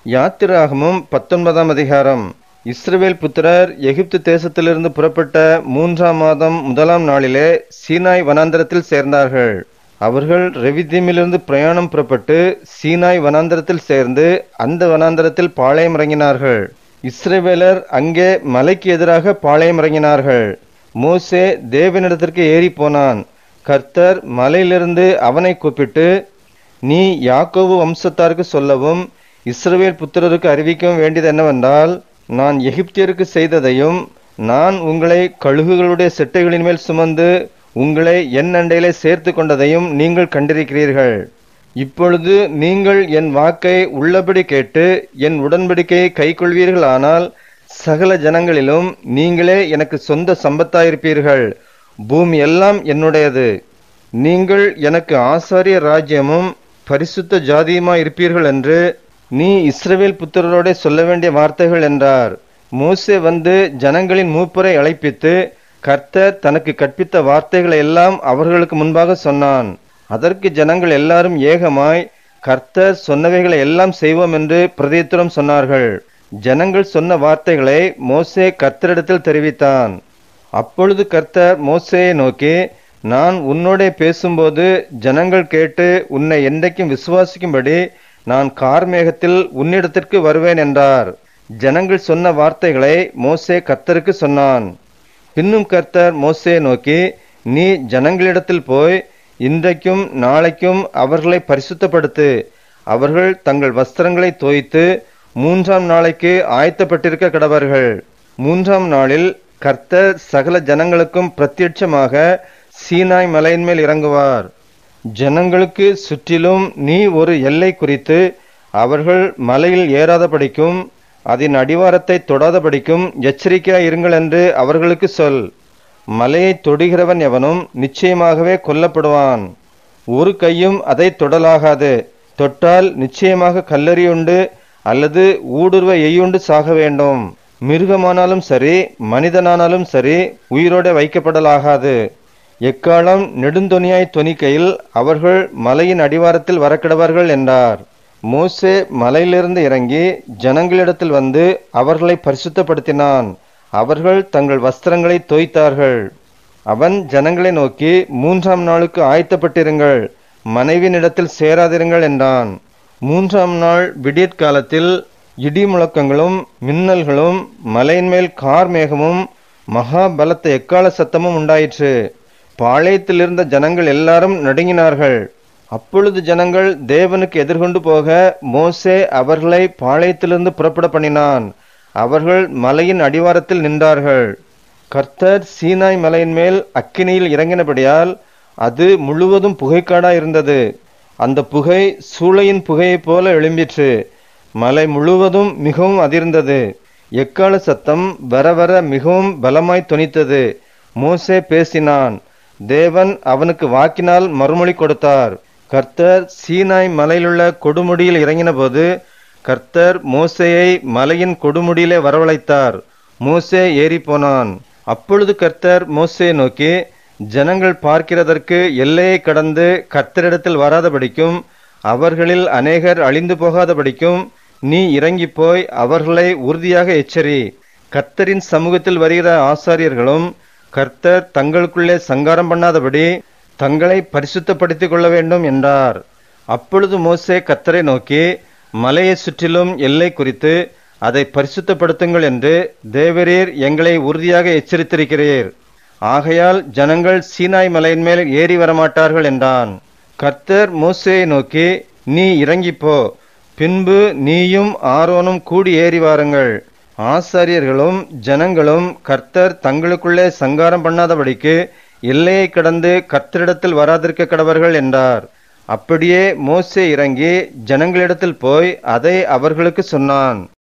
யாத்திராகமும் பத்தொன்பதாம் அதிகாரம் இஸ்ரவேல் புத்திரர் எகிப்து தேசத்திலிருந்து புறப்பட்ட மூன்றாம் மாதம் முதலாம் நாளிலே சீனாய் வனாந்தரத்தில் சேர்ந்தார்கள் அவர்கள் ரெவிதீமிலிருந்து பிரயாணம் புறப்பட்டு சீனாய் வனாந்தரத்தில் சேர்ந்து அந்த வனாந்தரத்தில் பாளையம் இறங்கினார்கள் இஸ்ரவேலர் அங்கே மலைக்கு எதிராக பாளையம் இறங்கினார்கள் மோசே தேவனிடத்திற்கு ஏறி போனான் கர்த்தர் மலையிலிருந்து அவனை கூப்பிட்டு நீ யாக்கோபு வம்சத்தாருக்கு சொல்லவும் இஸ்ரவேல் புத்திரருக்கு அறிவிக்கவும் வேண்டியது என்னவென்றால் நான் எகிப்தியருக்கு செய்ததையும் நான் உங்களை கழுகுகளுடைய செட்டைகளின் மேல் சுமந்து உங்களை என் அண்டையிலே சேர்த்து கொண்டதையும் நீங்கள் கண்டிருக்கிறீர்கள் இப்பொழுது நீங்கள் என் வாக்கை உள்ளபடி கேட்டு என் உடன்படிக்கையை கைக்கொள்வீர்களானால் சகல ஜனங்களிலும் நீங்களே எனக்கு சொந்த சம்பத்தாயிருப்பீர்கள் பூமி எல்லாம் என்னுடையது நீங்கள் எனக்கு ஆசாரிய ராஜ்யமும் பரிசுத்த ஜாதியுமாய் இருப்பீர்கள் என்று நீ இஸ்ரவேல் புத்திரரோடே சொல்ல வேண்டிய வார்த்தைகள் என்றார் மோசே வந்து ஜனங்களின் மூப்பரை அழைப்பித்து கர்த்தர் தனக்கு கற்பித்த வார்த்தைகளை எல்லாம் அவர்களுக்கு முன்பாக சொன்னான் அதற்கு ஜனங்கள் எல்லாரும் ஏகமாய் கர்த்தர் சொன்னவைகளை எல்லாம் செய்வோம் என்று பிரதித்திரம் சொன்னார்கள் ஜனங்கள் சொன்ன வார்த்தைகளை மோசே கர்த்தரிடத்தில் தெரிவித்தான் அப்பொழுது கர்த்தர் மோசேயை நோக்கி நான் உன்னோடே பேசும்போது ஜனங்கள் கேட்டு உன்னை என்றைக்கும் விசுவாசிக்கும்படி நான் கார்மேகத்தில் உன்னிடத்திற்கு வருவேன் என்றார் ஜனங்கள் சொன்ன வார்த்தைகளை மோசே கர்த்தருக்கு சொன்னான் பின்னும் கர்த்தர் மோசே நோக்கி நீ ஜனங்களிடத்தில் போய் இன்றைக்கும் நாளைக்கும் அவர்களை பரிசுத்தப்படுத்து அவர்கள் தங்கள் வஸ்திரங்களை தோய்த்து மூன்றாம் நாளைக்கு ஆயத்தப்பட்டிருக்க கடவர்கள் மூன்றாம் நாளில் கர்த்தர் சகல ஜனங்களுக்கும் பிரத்யட்சமாக சீனாய் மலையின் மேல் இறங்குவார் ஜனங்களுக்கு சுற்றிலும் நீ ஒரு எல்லை குறித்து அவர்கள் மலையில் ஏறாதபடிக்கும் அதன் அடிவாரத்தை தொடாதபடிக்கும் எச்சரிக்கையாய் இருங்கள் என்று அவர்களுக்கு சொல் மலையை தொடுகிறவன் எவனும் நிச்சயமாகவே கொல்லப்படுவான் ஒரு கையும் அதை தொடலாகாது தொட்டால் நிச்சயமாக கல்லறியுண்டு அல்லது ஊடுருவ எய்யுண்டு சாக வேண்டும் மிருகமானாலும் சரி மனிதனானாலும் சரி உயிரோட வைக்கப்படலாகாது எக்காலம் நெடுந்தொனியாய் தொனிக்கையில் அவர்கள் மலையின் அடிவாரத்தில் வரக்கிடவார்கள் என்றார் மோசே மலையிலிருந்து இறங்கி ஜனங்களிடத்தில் வந்து அவர்களை பரிசுத்தப்படுத்தினான் அவர்கள் தங்கள் வஸ்திரங்களை தோய்த்தார்கள் அவன் ஜனங்களை நோக்கி மூன்றாம் நாளுக்கு ஆயத்தப்பட்டிருங்கள் மனைவியினிடத்தில் சேராதிருங்கள் என்றான் மூன்றாம் நாள் விடியற்காலத்தில் இடி முழக்கங்களும் மின்னல்களும் மலையின் மேல் கார் மேகமும் மகா பலத்த எக்கால சத்தமும் உண்டாயிற்று பாளையத்தில் இருந்த ஜனங்கள் எல்லாரும் நடுங்கினார்கள் அப்பொழுது ஜனங்கள் தேவனுக்கு எதிர்கொண்டு போக மோசே அவர்களை பாளையத்திலிருந்து புறப்பட பண்ணினான் அவர்கள் மலையின் அடிவாரத்தில் நின்றார்கள் கர்த்தர் சீனாய் மலையின் மேல் அக்கினியில் இறங்கினபடியால் அது முழுவதும் புகைக்காடாய் இருந்தது அந்த புகை சூளையின் புகையைப் போல எழும்பிற்று மலை முழுவதும் மிகவும் அதிர்ந்தது எக்கால சத்தம் வர வர மிகவும் பலமாய் தொனித்தது மோசே பேசினான் தேவன் அவனுக்கு வாக்கினால் மறுமொழி கொடுத்தார் கர்த்தர் சீனாய் மலையிலுள்ள கொடுமுடியில் இறங்கினபோது கர்த்தர் மோசேயை மலையின் கொடுமுடியிலே வரவழைத்தார் மோசே ஏறி போனான் அப்பொழுது கர்த்தர் மோசே நோக்கி ஜனங்கள் பார்க்கிறதற்கு எல்லையை கடந்து கர்த்தரிடத்தில் வராதபடிக்கும் அவர்களில் அநேகர் அழிந்து போகாதபடிக்கும் நீ இறங்கி போய் அவர்களை உறுதியாக எச்சரி கர்த்தரின் சமூகத்தில் வருகிற ஆசாரியர்களும் கர்த்தர் தங்களுக்குள்ளே சங்காரம் பண்ணாதபடி தங்களை பரிசுத்தப்படுத்திக் கொள்ள வேண்டும் என்றார் அப்பொழுது மோசே கர்த்தரை நோக்கி மலையை சுற்றிலும் எல்லை குறித்து அதை பரிசுத்தப்படுத்துங்கள் என்று தேவரீர் எங்களை உறுதியாக எச்சரித்திருக்கிறீர் ஆகையால் ஜனங்கள் சீனாய் மலையின் மேல் ஏறி வரமாட்டார்கள் என்றான் கர்த்தர் மோசேயை நோக்கி நீ இறங்கிப்போ பின்பு நீயும் ஆரோனும் கூடி ஏறி வாருங்கள் ஆசாரியர்களும் ஜனங்களும் கர்த்தர் தங்களுக்குள்ளே சங்காரம் பண்ணாதபடிக்கு எல்லையை கடந்து கர்த்தரிடத்தில் வராதிருக்க கடவர்கள் என்றார் அப்படியே மோசே இறங்கி ஜனங்களிடத்தில் போய் அதை அவர்களுக்கு சொன்னான்